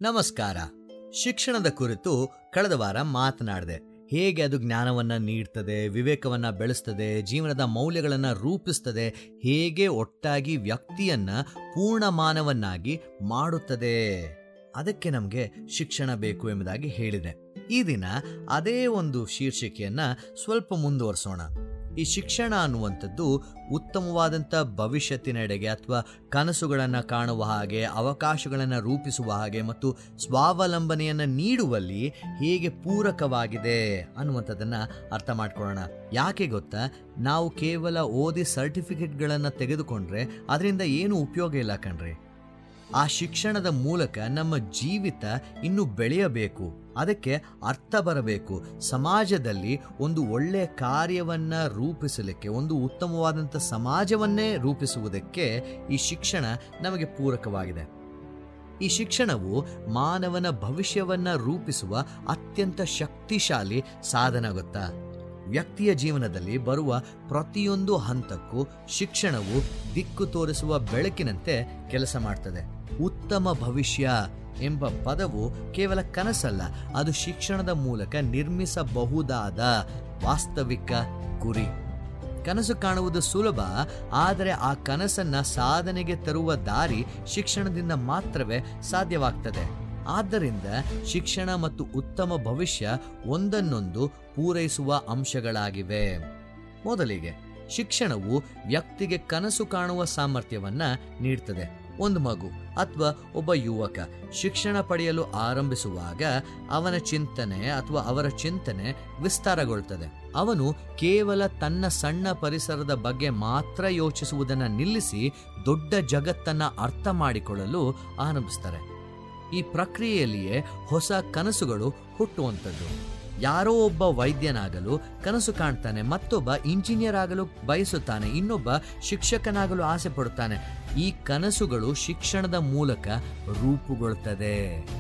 ನಮಸ್ಕಾರ ಶಿಕ್ಷಣದ ಕುರಿತು ಕಳೆದ ವಾರ ಮಾತನಾಡಿದೆ ಹೇಗೆ ಅದು ಜ್ಞಾನವನ್ನ ನೀಡ್ತದೆ ವಿವೇಕವನ್ನ ಬೆಳೆಸ್ತದೆ ಜೀವನದ ಮೌಲ್ಯಗಳನ್ನ ರೂಪಿಸ್ತದೆ ಹೇಗೆ ಒಟ್ಟಾಗಿ ವ್ಯಕ್ತಿಯನ್ನ ಪೂರ್ಣ ಮಾನವನ್ನಾಗಿ ಮಾಡುತ್ತದೆ ಅದಕ್ಕೆ ನಮಗೆ ಶಿಕ್ಷಣ ಬೇಕು ಎಂಬುದಾಗಿ ಹೇಳಿದೆ ಈ ದಿನ ಅದೇ ಒಂದು ಶೀರ್ಷಿಕೆಯನ್ನ ಸ್ವಲ್ಪ ಮುಂದುವರಿಸೋಣ ಈ ಶಿಕ್ಷಣ ಅನ್ನುವಂಥದ್ದು ಉತ್ತಮವಾದಂಥ ಭವಿಷ್ಯತ್ತಿನೆಡೆಗೆ ಅಥವಾ ಕನಸುಗಳನ್ನು ಕಾಣುವ ಹಾಗೆ ಅವಕಾಶಗಳನ್ನು ರೂಪಿಸುವ ಹಾಗೆ ಮತ್ತು ಸ್ವಾವಲಂಬನೆಯನ್ನು ನೀಡುವಲ್ಲಿ ಹೇಗೆ ಪೂರಕವಾಗಿದೆ ಅನ್ನುವಂಥದ್ದನ್ನು ಅರ್ಥ ಮಾಡ್ಕೊಳ್ಳೋಣ ಯಾಕೆ ಗೊತ್ತಾ ನಾವು ಕೇವಲ ಓದಿ ಸರ್ಟಿಫಿಕೇಟ್ಗಳನ್ನು ತೆಗೆದುಕೊಂಡ್ರೆ ಅದರಿಂದ ಏನು ಉಪಯೋಗ ಇಲ್ಲ ಕಣ್ರಿ ಆ ಶಿಕ್ಷಣದ ಮೂಲಕ ನಮ್ಮ ಜೀವಿತ ಇನ್ನು ಬೆಳೆಯಬೇಕು ಅದಕ್ಕೆ ಅರ್ಥ ಬರಬೇಕು ಸಮಾಜದಲ್ಲಿ ಒಂದು ಒಳ್ಳೆಯ ಕಾರ್ಯವನ್ನ ರೂಪಿಸಲಿಕ್ಕೆ ಒಂದು ಉತ್ತಮವಾದಂಥ ಸಮಾಜವನ್ನೇ ರೂಪಿಸುವುದಕ್ಕೆ ಈ ಶಿಕ್ಷಣ ನಮಗೆ ಪೂರಕವಾಗಿದೆ ಈ ಶಿಕ್ಷಣವು ಮಾನವನ ಭವಿಷ್ಯವನ್ನ ರೂಪಿಸುವ ಅತ್ಯಂತ ಶಕ್ತಿಶಾಲಿ ಸಾಧನ ಗೊತ್ತಾ ವ್ಯಕ್ತಿಯ ಜೀವನದಲ್ಲಿ ಬರುವ ಪ್ರತಿಯೊಂದು ಹಂತಕ್ಕೂ ಶಿಕ್ಷಣವು ದಿಕ್ಕು ತೋರಿಸುವ ಬೆಳಕಿನಂತೆ ಕೆಲಸ ಮಾಡ್ತದೆ ಉತ್ತಮ ಭವಿಷ್ಯ ಎಂಬ ಪದವು ಕೇವಲ ಕನಸಲ್ಲ ಅದು ಶಿಕ್ಷಣದ ಮೂಲಕ ನಿರ್ಮಿಸಬಹುದಾದ ವಾಸ್ತವಿಕ ಗುರಿ ಕನಸು ಕಾಣುವುದು ಸುಲಭ ಆದರೆ ಆ ಕನಸನ್ನ ಸಾಧನೆಗೆ ತರುವ ದಾರಿ ಶಿಕ್ಷಣದಿಂದ ಮಾತ್ರವೇ ಸಾಧ್ಯವಾಗ್ತದೆ ಆದ್ದರಿಂದ ಶಿಕ್ಷಣ ಮತ್ತು ಉತ್ತಮ ಭವಿಷ್ಯ ಒಂದನ್ನೊಂದು ಪೂರೈಸುವ ಅಂಶಗಳಾಗಿವೆ ಮೊದಲಿಗೆ ಶಿಕ್ಷಣವು ವ್ಯಕ್ತಿಗೆ ಕನಸು ಕಾಣುವ ಸಾಮರ್ಥ್ಯವನ್ನ ನೀಡ್ತದೆ ಒಂದು ಮಗು ಅಥವಾ ಒಬ್ಬ ಯುವಕ ಶಿಕ್ಷಣ ಪಡೆಯಲು ಆರಂಭಿಸುವಾಗ ಅವನ ಚಿಂತನೆ ಅಥವಾ ಅವರ ಚಿಂತನೆ ವಿಸ್ತಾರಗೊಳ್ತದೆ ಅವನು ಕೇವಲ ತನ್ನ ಸಣ್ಣ ಪರಿಸರದ ಬಗ್ಗೆ ಮಾತ್ರ ಯೋಚಿಸುವುದನ್ನು ನಿಲ್ಲಿಸಿ ದೊಡ್ಡ ಜಗತ್ತನ್ನ ಅರ್ಥ ಮಾಡಿಕೊಳ್ಳಲು ಆರಂಭಿಸ್ತಾರೆ ಈ ಪ್ರಕ್ರಿಯೆಯಲ್ಲಿಯೇ ಹೊಸ ಕನಸುಗಳು ಹುಟ್ಟುವಂಥದ್ದು ಯಾರೋ ಒಬ್ಬ ವೈದ್ಯನಾಗಲು ಕನಸು ಕಾಣ್ತಾನೆ ಮತ್ತೊಬ್ಬ ಇಂಜಿನಿಯರ್ ಆಗಲು ಬಯಸುತ್ತಾನೆ ಇನ್ನೊಬ್ಬ ಶಿಕ್ಷಕನಾಗಲು ಆಸೆ ಪಡುತ್ತಾನೆ ಈ ಕನಸುಗಳು ಶಿಕ್ಷಣದ ಮೂಲಕ ರೂಪುಗೊಳ್ತದೆ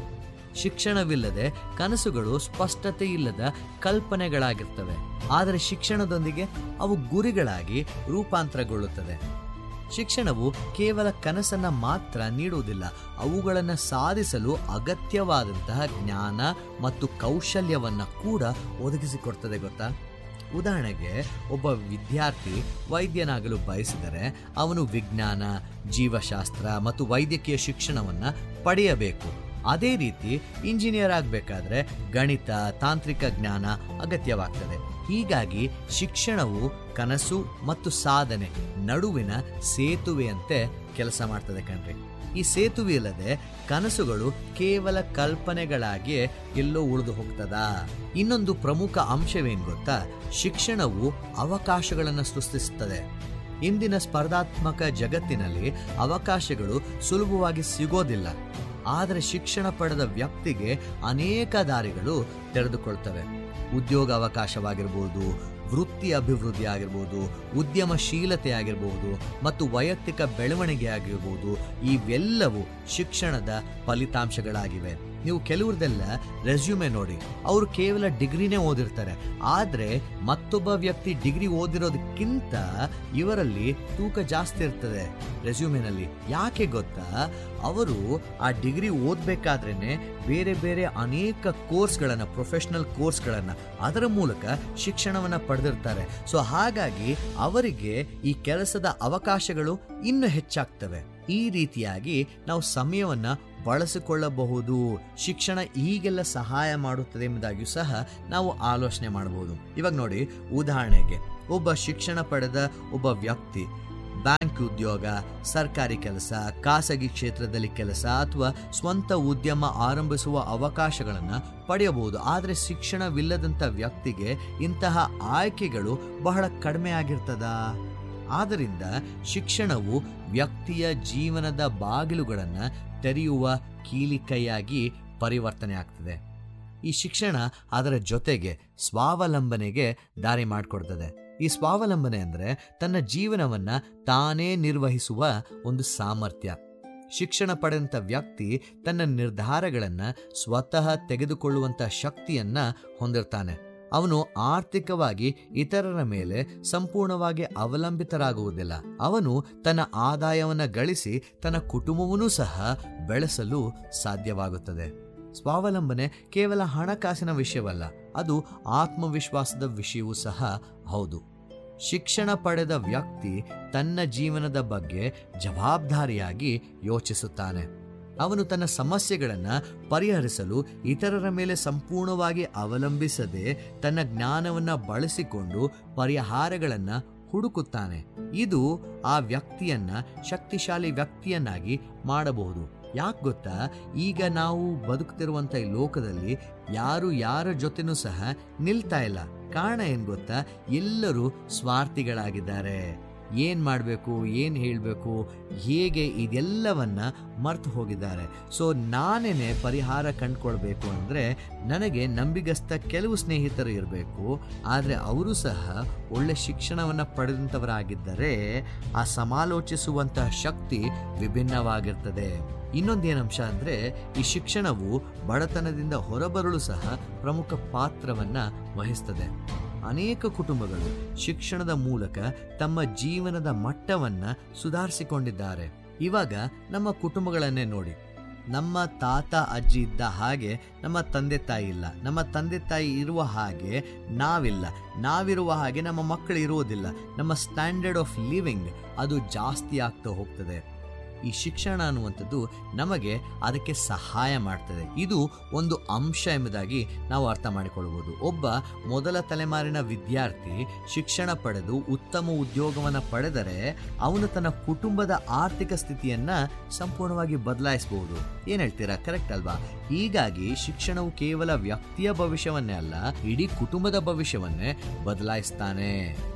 ಶಿಕ್ಷಣವಿಲ್ಲದೆ ಕನಸುಗಳು ಸ್ಪಷ್ಟತೆ ಇಲ್ಲದ ಕಲ್ಪನೆಗಳಾಗಿರ್ತವೆ ಆದರೆ ಶಿಕ್ಷಣದೊಂದಿಗೆ ಅವು ಗುರಿಗಳಾಗಿ ರೂಪಾಂತರಗೊಳ್ಳುತ್ತದೆ ಶಿಕ್ಷಣವು ಕೇವಲ ಕನಸನ್ನ ಮಾತ್ರ ನೀಡುವುದಿಲ್ಲ ಅವುಗಳನ್ನು ಸಾಧಿಸಲು ಅಗತ್ಯವಾದಂತಹ ಜ್ಞಾನ ಮತ್ತು ಕೌಶಲ್ಯವನ್ನ ಕೂಡ ಒದಗಿಸಿಕೊಡ್ತದೆ ಗೊತ್ತಾ ಉದಾಹರಣೆಗೆ ಒಬ್ಬ ವಿದ್ಯಾರ್ಥಿ ವೈದ್ಯನಾಗಲು ಬಯಸಿದರೆ ಅವನು ವಿಜ್ಞಾನ ಜೀವಶಾಸ್ತ್ರ ಮತ್ತು ವೈದ್ಯಕೀಯ ಶಿಕ್ಷಣವನ್ನ ಪಡೆಯಬೇಕು ಅದೇ ರೀತಿ ಇಂಜಿನಿಯರ್ ಆಗಬೇಕಾದ್ರೆ ಗಣಿತ ತಾಂತ್ರಿಕ ಜ್ಞಾನ ಅಗತ್ಯವಾಗ್ತದೆ ಹೀಗಾಗಿ ಶಿಕ್ಷಣವು ಕನಸು ಮತ್ತು ಸಾಧನೆ ನಡುವಿನ ಸೇತುವೆಯಂತೆ ಕೆಲಸ ಮಾಡ್ತದೆ ಕಣ್ರಿ ಈ ಸೇತುವೆ ಇಲ್ಲದೆ ಕನಸುಗಳು ಕೇವಲ ಕಲ್ಪನೆಗಳಾಗಿ ಎಲ್ಲೋ ಉಳಿದು ಹೋಗ್ತದಾ ಇನ್ನೊಂದು ಪ್ರಮುಖ ಅಂಶವೇನು ಗೊತ್ತಾ ಶಿಕ್ಷಣವು ಅವಕಾಶಗಳನ್ನು ಸೃಷ್ಟಿಸುತ್ತದೆ ಇಂದಿನ ಸ್ಪರ್ಧಾತ್ಮಕ ಜಗತ್ತಿನಲ್ಲಿ ಅವಕಾಶಗಳು ಸುಲಭವಾಗಿ ಸಿಗೋದಿಲ್ಲ ಆದರೆ ಶಿಕ್ಷಣ ಪಡೆದ ವ್ಯಕ್ತಿಗೆ ಅನೇಕ ದಾರಿಗಳು ತೆರೆದುಕೊಳ್ತವೆ ಉದ್ಯೋಗ ಅವಕಾಶವಾಗಿರ್ಬೋದು ವೃತ್ತಿ ಅಭಿವೃದ್ಧಿ ಆಗಿರ್ಬೋದು ಉದ್ಯಮಶೀಲತೆ ಆಗಿರ್ಬೋದು ಮತ್ತು ವೈಯಕ್ತಿಕ ಬೆಳವಣಿಗೆ ಆಗಿರ್ಬೋದು ಇವೆಲ್ಲವೂ ಶಿಕ್ಷಣದ ಫಲಿತಾಂಶಗಳಾಗಿವೆ ನೀವು ಕೆಲವ್ರದೆಲ್ಲ ರೆಸ್ಯೂಮೆ ನೋಡಿ ಅವರು ಕೇವಲ ಡಿಗ್ರಿನೇ ಓದಿರ್ತಾರೆ ಆದರೆ ಮತ್ತೊಬ್ಬ ವ್ಯಕ್ತಿ ಡಿಗ್ರಿ ಓದಿರೋದಕ್ಕಿಂತ ಇವರಲ್ಲಿ ತೂಕ ಜಾಸ್ತಿ ಇರ್ತದೆ ರೆಸ್ಯೂಮೆನಲ್ಲಿ ಯಾಕೆ ಗೊತ್ತಾ ಅವರು ಆ ಡಿಗ್ರಿ ಓದಬೇಕಾದ್ರೇನೆ ಬೇರೆ ಬೇರೆ ಅನೇಕ ಕೋರ್ಸ್ಗಳನ್ನು ಪ್ರೊಫೆಷನಲ್ ಕೋರ್ಸ್ಗಳನ್ನು ಅದರ ಮೂಲಕ ಶಿಕ್ಷಣವನ್ನು ಪಡೆದಿರ್ತಾರೆ ಸೊ ಹಾಗಾಗಿ ಅವರಿಗೆ ಈ ಕೆಲಸದ ಅವಕಾಶಗಳು ಇನ್ನೂ ಹೆಚ್ಚಾಗ್ತವೆ ಈ ರೀತಿಯಾಗಿ ನಾವು ಸಮಯವನ್ನ ಬಳಸಿಕೊಳ್ಳಬಹುದು ಶಿಕ್ಷಣ ಹೀಗೆಲ್ಲ ಸಹಾಯ ಮಾಡುತ್ತದೆ ಎಂಬುದಾಗಿಯೂ ಸಹ ನಾವು ಆಲೋಚನೆ ಮಾಡಬಹುದು ಇವಾಗ ನೋಡಿ ಉದಾಹರಣೆಗೆ ಒಬ್ಬ ಶಿಕ್ಷಣ ಪಡೆದ ಒಬ್ಬ ವ್ಯಕ್ತಿ ಬ್ಯಾಂಕ್ ಉದ್ಯೋಗ ಸರ್ಕಾರಿ ಕೆಲಸ ಖಾಸಗಿ ಕ್ಷೇತ್ರದಲ್ಲಿ ಕೆಲಸ ಅಥವಾ ಸ್ವಂತ ಉದ್ಯಮ ಆರಂಭಿಸುವ ಅವಕಾಶಗಳನ್ನು ಪಡೆಯಬಹುದು ಆದರೆ ಶಿಕ್ಷಣವಿಲ್ಲದಂಥ ವ್ಯಕ್ತಿಗೆ ಇಂತಹ ಆಯ್ಕೆಗಳು ಬಹಳ ಕಡಿಮೆ ಆಗಿರ್ತದಾ ಆದ್ದರಿಂದ ಶಿಕ್ಷಣವು ವ್ಯಕ್ತಿಯ ಜೀವನದ ಬಾಗಿಲುಗಳನ್ನು ತೆರೆಯುವ ಕೀಲಿಕೈಯಾಗಿ ಪರಿವರ್ತನೆ ಆಗ್ತದೆ ಈ ಶಿಕ್ಷಣ ಅದರ ಜೊತೆಗೆ ಸ್ವಾವಲಂಬನೆಗೆ ದಾರಿ ಮಾಡಿಕೊಡ್ತದೆ ಈ ಸ್ವಾವಲಂಬನೆ ಅಂದರೆ ತನ್ನ ಜೀವನವನ್ನ ತಾನೇ ನಿರ್ವಹಿಸುವ ಒಂದು ಸಾಮರ್ಥ್ಯ ಶಿಕ್ಷಣ ಪಡೆದಂಥ ವ್ಯಕ್ತಿ ತನ್ನ ನಿರ್ಧಾರಗಳನ್ನು ಸ್ವತಃ ತೆಗೆದುಕೊಳ್ಳುವಂಥ ಶಕ್ತಿಯನ್ನ ಹೊಂದಿರ್ತಾನೆ ಅವನು ಆರ್ಥಿಕವಾಗಿ ಇತರರ ಮೇಲೆ ಸಂಪೂರ್ಣವಾಗಿ ಅವಲಂಬಿತರಾಗುವುದಿಲ್ಲ ಅವನು ತನ್ನ ಆದಾಯವನ್ನು ಗಳಿಸಿ ತನ್ನ ಕುಟುಂಬವನ್ನೂ ಸಹ ಬೆಳೆಸಲು ಸಾಧ್ಯವಾಗುತ್ತದೆ ಸ್ವಾವಲಂಬನೆ ಕೇವಲ ಹಣಕಾಸಿನ ವಿಷಯವಲ್ಲ ಅದು ಆತ್ಮವಿಶ್ವಾಸದ ವಿಷಯವೂ ಸಹ ಹೌದು ಶಿಕ್ಷಣ ಪಡೆದ ವ್ಯಕ್ತಿ ತನ್ನ ಜೀವನದ ಬಗ್ಗೆ ಜವಾಬ್ದಾರಿಯಾಗಿ ಯೋಚಿಸುತ್ತಾನೆ ಅವನು ತನ್ನ ಸಮಸ್ಯೆಗಳನ್ನು ಪರಿಹರಿಸಲು ಇತರರ ಮೇಲೆ ಸಂಪೂರ್ಣವಾಗಿ ಅವಲಂಬಿಸದೆ ತನ್ನ ಜ್ಞಾನವನ್ನು ಬಳಸಿಕೊಂಡು ಪರಿಹಾರಗಳನ್ನು ಹುಡುಕುತ್ತಾನೆ ಇದು ಆ ವ್ಯಕ್ತಿಯನ್ನ ಶಕ್ತಿಶಾಲಿ ವ್ಯಕ್ತಿಯನ್ನಾಗಿ ಮಾಡಬಹುದು ಯಾಕೆ ಗೊತ್ತಾ ಈಗ ನಾವು ಬದುಕ್ತಿರುವಂಥ ಈ ಲೋಕದಲ್ಲಿ ಯಾರು ಯಾರ ಜೊತೆನೂ ಸಹ ನಿಲ್ತಾ ಇಲ್ಲ ಕಾರಣ ಏನು ಗೊತ್ತಾ ಎಲ್ಲರೂ ಸ್ವಾರ್ಥಿಗಳಾಗಿದ್ದಾರೆ ಏನು ಮಾಡಬೇಕು ಏನು ಹೇಳಬೇಕು ಹೇಗೆ ಇದೆಲ್ಲವನ್ನ ಮರ್ತು ಹೋಗಿದ್ದಾರೆ ಸೊ ನಾನೇನೆ ಪರಿಹಾರ ಕಂಡುಕೊಳ್ಬೇಕು ಅಂದರೆ ನನಗೆ ನಂಬಿಗಸ್ತ ಕೆಲವು ಸ್ನೇಹಿತರು ಇರಬೇಕು ಆದರೆ ಅವರು ಸಹ ಒಳ್ಳೆ ಶಿಕ್ಷಣವನ್ನು ಪಡೆದಂಥವರಾಗಿದ್ದರೆ ಆ ಸಮಾಲೋಚಿಸುವಂತಹ ಶಕ್ತಿ ವಿಭಿನ್ನವಾಗಿರ್ತದೆ ಇನ್ನೊಂದೇನಂಶ ಅಂದರೆ ಈ ಶಿಕ್ಷಣವು ಬಡತನದಿಂದ ಹೊರಬರಲು ಸಹ ಪ್ರಮುಖ ಪಾತ್ರವನ್ನು ವಹಿಸ್ತದೆ ಅನೇಕ ಕುಟುಂಬಗಳು ಶಿಕ್ಷಣದ ಮೂಲಕ ತಮ್ಮ ಜೀವನದ ಮಟ್ಟವನ್ನು ಸುಧಾರಿಸಿಕೊಂಡಿದ್ದಾರೆ ಇವಾಗ ನಮ್ಮ ಕುಟುಂಬಗಳನ್ನೇ ನೋಡಿ ನಮ್ಮ ತಾತ ಅಜ್ಜಿ ಇದ್ದ ಹಾಗೆ ನಮ್ಮ ತಂದೆ ತಾಯಿ ಇಲ್ಲ ನಮ್ಮ ತಂದೆ ತಾಯಿ ಇರುವ ಹಾಗೆ ನಾವಿಲ್ಲ ನಾವಿರುವ ಹಾಗೆ ನಮ್ಮ ಮಕ್ಕಳು ಇರುವುದಿಲ್ಲ ನಮ್ಮ ಸ್ಟ್ಯಾಂಡರ್ಡ್ ಆಫ್ ಲಿವಿಂಗ್ ಅದು ಜಾಸ್ತಿ ಆಗ್ತಾ ಹೋಗ್ತದೆ ಈ ಶಿಕ್ಷಣ ಅನ್ನುವಂಥದ್ದು ನಮಗೆ ಅದಕ್ಕೆ ಸಹಾಯ ಮಾಡ್ತದೆ ಇದು ಒಂದು ಅಂಶ ಎಂಬುದಾಗಿ ನಾವು ಅರ್ಥ ಮಾಡಿಕೊಳ್ಬೋದು ಒಬ್ಬ ಮೊದಲ ತಲೆಮಾರಿನ ವಿದ್ಯಾರ್ಥಿ ಶಿಕ್ಷಣ ಪಡೆದು ಉತ್ತಮ ಉದ್ಯೋಗವನ್ನು ಪಡೆದರೆ ಅವನು ತನ್ನ ಕುಟುಂಬದ ಆರ್ಥಿಕ ಸ್ಥಿತಿಯನ್ನ ಸಂಪೂರ್ಣವಾಗಿ ಬದಲಾಯಿಸಬಹುದು ಏನ್ ಹೇಳ್ತೀರಾ ಕರೆಕ್ಟ್ ಅಲ್ವಾ ಹೀಗಾಗಿ ಶಿಕ್ಷಣವು ಕೇವಲ ವ್ಯಕ್ತಿಯ ಭವಿಷ್ಯವನ್ನೇ ಅಲ್ಲ ಇಡೀ ಕುಟುಂಬದ ಭವಿಷ್ಯವನ್ನೇ ಬದಲಾಯಿಸ್ತಾನೆ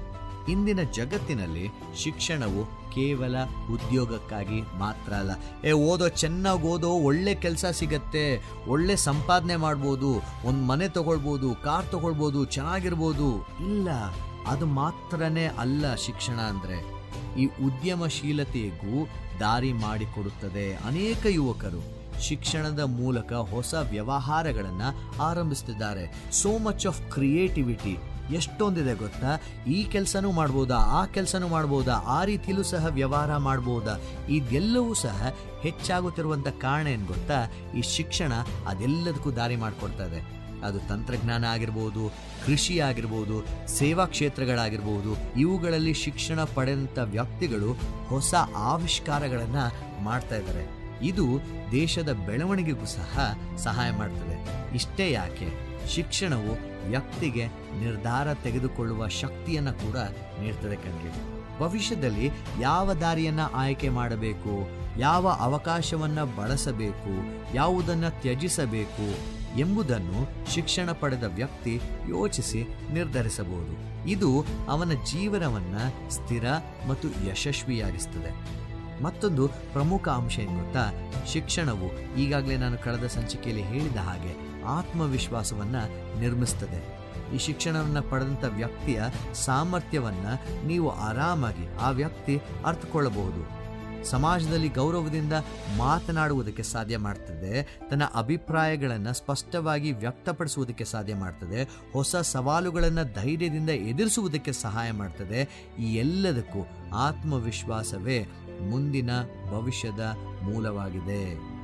ಇಂದಿನ ಜಗತ್ತಿನಲ್ಲಿ ಶಿಕ್ಷಣವು ಕೇವಲ ಉದ್ಯೋಗಕ್ಕಾಗಿ ಮಾತ್ರ ಅಲ್ಲ ಏ ಓದೋ ಚೆನ್ನಾಗಿ ಓದೋ ಒಳ್ಳೆ ಕೆಲಸ ಸಿಗತ್ತೆ ಒಳ್ಳೆ ಸಂಪಾದನೆ ಮಾಡ್ಬೋದು ಒಂದು ಮನೆ ತಗೊಳ್ಬೋದು ಕಾರ್ ತಗೊಳ್ಬೋದು ಚೆನ್ನಾಗಿರ್ಬೋದು ಇಲ್ಲ ಅದು ಮಾತ್ರನೇ ಅಲ್ಲ ಶಿಕ್ಷಣ ಅಂದರೆ ಈ ಉದ್ಯಮಶೀಲತೆಗೂ ದಾರಿ ಮಾಡಿಕೊಡುತ್ತದೆ ಅನೇಕ ಯುವಕರು ಶಿಕ್ಷಣದ ಮೂಲಕ ಹೊಸ ವ್ಯವಹಾರಗಳನ್ನು ಆರಂಭಿಸ್ತಿದ್ದಾರೆ ಸೋ ಮಚ್ ಆಫ್ ಕ್ರಿಯೇಟಿವಿಟಿ ಎಷ್ಟೊಂದಿದೆ ಗೊತ್ತಾ ಈ ಕೆಲಸನೂ ಮಾಡ್ಬೋದಾ ಆ ಕೆಲಸನೂ ಮಾಡ್ಬೋದಾ ಆ ರೀತಿಯಲ್ಲೂ ಸಹ ವ್ಯವಹಾರ ಮಾಡ್ಬೋದಾ ಇದೆಲ್ಲವೂ ಸಹ ಹೆಚ್ಚಾಗುತ್ತಿರುವಂಥ ಕಾರಣ ಏನು ಗೊತ್ತಾ ಈ ಶಿಕ್ಷಣ ಅದೆಲ್ಲದಕ್ಕೂ ದಾರಿ ಮಾಡಿಕೊಡ್ತದೆ ಅದು ತಂತ್ರಜ್ಞಾನ ಆಗಿರ್ಬೋದು ಕೃಷಿ ಆಗಿರ್ಬೋದು ಸೇವಾ ಕ್ಷೇತ್ರಗಳಾಗಿರ್ಬೋದು ಇವುಗಳಲ್ಲಿ ಶಿಕ್ಷಣ ಪಡೆದಂಥ ವ್ಯಕ್ತಿಗಳು ಹೊಸ ಆವಿಷ್ಕಾರಗಳನ್ನು ಮಾಡ್ತಾ ಇದ್ದಾರೆ ಇದು ದೇಶದ ಬೆಳವಣಿಗೆಗೂ ಸಹ ಸಹಾಯ ಮಾಡ್ತದೆ ಇಷ್ಟೇ ಯಾಕೆ ಶಿಕ್ಷಣವು ವ್ಯಕ್ತಿಗೆ ನಿರ್ಧಾರ ತೆಗೆದುಕೊಳ್ಳುವ ಶಕ್ತಿಯನ್ನು ಕೂಡ ನೀಡ್ತದೆ ಕಣ್ಗೆ ಭವಿಷ್ಯದಲ್ಲಿ ಯಾವ ದಾರಿಯನ್ನ ಆಯ್ಕೆ ಮಾಡಬೇಕು ಯಾವ ಅವಕಾಶವನ್ನ ಬಳಸಬೇಕು ಯಾವುದನ್ನು ತ್ಯಜಿಸಬೇಕು ಎಂಬುದನ್ನು ಶಿಕ್ಷಣ ಪಡೆದ ವ್ಯಕ್ತಿ ಯೋಚಿಸಿ ನಿರ್ಧರಿಸಬಹುದು ಇದು ಅವನ ಜೀವನವನ್ನ ಸ್ಥಿರ ಮತ್ತು ಯಶಸ್ವಿಯಾಗಿಸ್ತದೆ ಮತ್ತೊಂದು ಪ್ರಮುಖ ಅಂಶ ಏನು ಗೊತ್ತಾ ಶಿಕ್ಷಣವು ಈಗಾಗಲೇ ನಾನು ಕಳೆದ ಸಂಚಿಕೆಯಲ್ಲಿ ಹೇಳಿದ ಹಾಗೆ ಆತ್ಮವಿಶ್ವಾಸವನ್ನು ನಿರ್ಮಿಸ್ತದೆ ಈ ಶಿಕ್ಷಣವನ್ನು ಪಡೆದಂಥ ವ್ಯಕ್ತಿಯ ಸಾಮರ್ಥ್ಯವನ್ನು ನೀವು ಆರಾಮಾಗಿ ಆ ವ್ಯಕ್ತಿ ಅರ್ಥಕೊಳ್ಳಬಹುದು ಸಮಾಜದಲ್ಲಿ ಗೌರವದಿಂದ ಮಾತನಾಡುವುದಕ್ಕೆ ಸಾಧ್ಯ ಮಾಡ್ತದೆ ತನ್ನ ಅಭಿಪ್ರಾಯಗಳನ್ನು ಸ್ಪಷ್ಟವಾಗಿ ವ್ಯಕ್ತಪಡಿಸುವುದಕ್ಕೆ ಸಾಧ್ಯ ಮಾಡ್ತದೆ ಹೊಸ ಸವಾಲುಗಳನ್ನು ಧೈರ್ಯದಿಂದ ಎದುರಿಸುವುದಕ್ಕೆ ಸಹಾಯ ಮಾಡ್ತದೆ ಈ ಎಲ್ಲದಕ್ಕೂ ಆತ್ಮವಿಶ್ವಾಸವೇ ಮುಂದಿನ ಭವಿಷ್ಯದ ಮೂಲವಾಗಿದೆ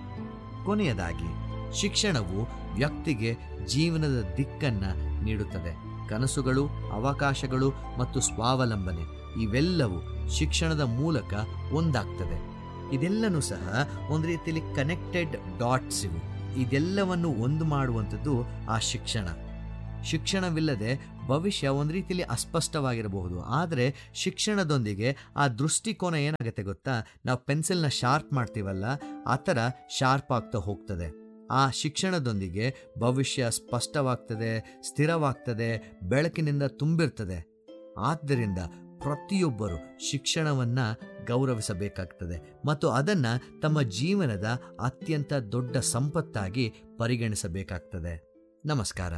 ಕೊನೆಯದಾಗಿ ಶಿಕ್ಷಣವು ವ್ಯಕ್ತಿಗೆ ಜೀವನದ ದಿಕ್ಕನ್ನ ನೀಡುತ್ತದೆ ಕನಸುಗಳು ಅವಕಾಶಗಳು ಮತ್ತು ಸ್ವಾವಲಂಬನೆ ಇವೆಲ್ಲವೂ ಶಿಕ್ಷಣದ ಮೂಲಕ ಒಂದಾಗ್ತದೆ ಇದೆಲ್ಲನೂ ಸಹ ಒಂದು ರೀತಿಯಲ್ಲಿ ಕನೆಕ್ಟೆಡ್ ಡಾಟ್ಸ್ ಇವು ಇದೆಲ್ಲವನ್ನು ಒಂದು ಮಾಡುವಂಥದ್ದು ಆ ಶಿಕ್ಷಣ ಶಿಕ್ಷಣವಿಲ್ಲದೆ ಭವಿಷ್ಯ ಒಂದು ರೀತಿಯಲ್ಲಿ ಅಸ್ಪಷ್ಟವಾಗಿರಬಹುದು ಆದರೆ ಶಿಕ್ಷಣದೊಂದಿಗೆ ಆ ದೃಷ್ಟಿಕೋನ ಏನಾಗುತ್ತೆ ಗೊತ್ತಾ ನಾವು ಪೆನ್ಸಿಲ್ನ ಶಾರ್ಪ್ ಮಾಡ್ತೀವಲ್ಲ ಆ ಥರ ಶಾರ್ಪ್ ಆಗ್ತಾ ಹೋಗ್ತದೆ ಆ ಶಿಕ್ಷಣದೊಂದಿಗೆ ಭವಿಷ್ಯ ಸ್ಪಷ್ಟವಾಗ್ತದೆ ಸ್ಥಿರವಾಗ್ತದೆ ಬೆಳಕಿನಿಂದ ತುಂಬಿರ್ತದೆ ಆದ್ದರಿಂದ ಪ್ರತಿಯೊಬ್ಬರು ಶಿಕ್ಷಣವನ್ನು ಗೌರವಿಸಬೇಕಾಗ್ತದೆ ಮತ್ತು ಅದನ್ನು ತಮ್ಮ ಜೀವನದ ಅತ್ಯಂತ ದೊಡ್ಡ ಸಂಪತ್ತಾಗಿ ಪರಿಗಣಿಸಬೇಕಾಗ್ತದೆ ನಮಸ್ಕಾರ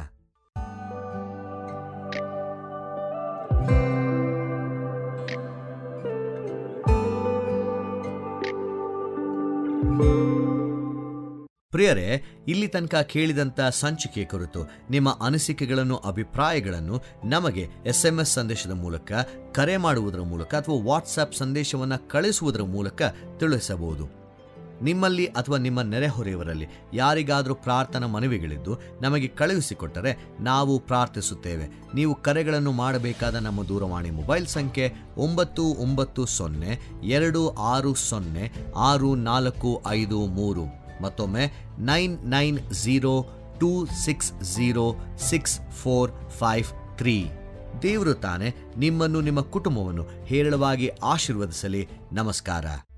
ಪ್ರಿಯರೇ ಇಲ್ಲಿ ತನಕ ಕೇಳಿದಂಥ ಸಂಚಿಕೆ ಕುರಿತು ನಿಮ್ಮ ಅನಿಸಿಕೆಗಳನ್ನು ಅಭಿಪ್ರಾಯಗಳನ್ನು ನಮಗೆ ಎಸ್ ಎಂ ಎಸ್ ಸಂದೇಶದ ಮೂಲಕ ಕರೆ ಮಾಡುವುದರ ಮೂಲಕ ಅಥವಾ ವಾಟ್ಸ್ಆಪ್ ಸಂದೇಶವನ್ನು ಕಳಿಸುವುದರ ಮೂಲಕ ತಿಳಿಸಬಹುದು ನಿಮ್ಮಲ್ಲಿ ಅಥವಾ ನಿಮ್ಮ ನೆರೆಹೊರೆಯವರಲ್ಲಿ ಯಾರಿಗಾದರೂ ಪ್ರಾರ್ಥನಾ ಮನವಿಗಳಿದ್ದು ನಮಗೆ ಕಳುಹಿಸಿಕೊಟ್ಟರೆ ನಾವು ಪ್ರಾರ್ಥಿಸುತ್ತೇವೆ ನೀವು ಕರೆಗಳನ್ನು ಮಾಡಬೇಕಾದ ನಮ್ಮ ದೂರವಾಣಿ ಮೊಬೈಲ್ ಸಂಖ್ಯೆ ಒಂಬತ್ತು ಒಂಬತ್ತು ಸೊನ್ನೆ ಎರಡು ಆರು ಸೊನ್ನೆ ಆರು ನಾಲ್ಕು ಐದು ಮೂರು ಮತ್ತೊಮ್ಮೆ nine nine zero two six zero six four five three ದೇವರು ತಾನೆ ನಿಮ್ಮನ್ನು ನಿಮ್ಮ ಕುಟುಂಬವನ್ನು ಹೇರಳವಾಗಿ ಆಶೀರ್ವದಿಸಲಿ ನಮಸ್ಕಾರ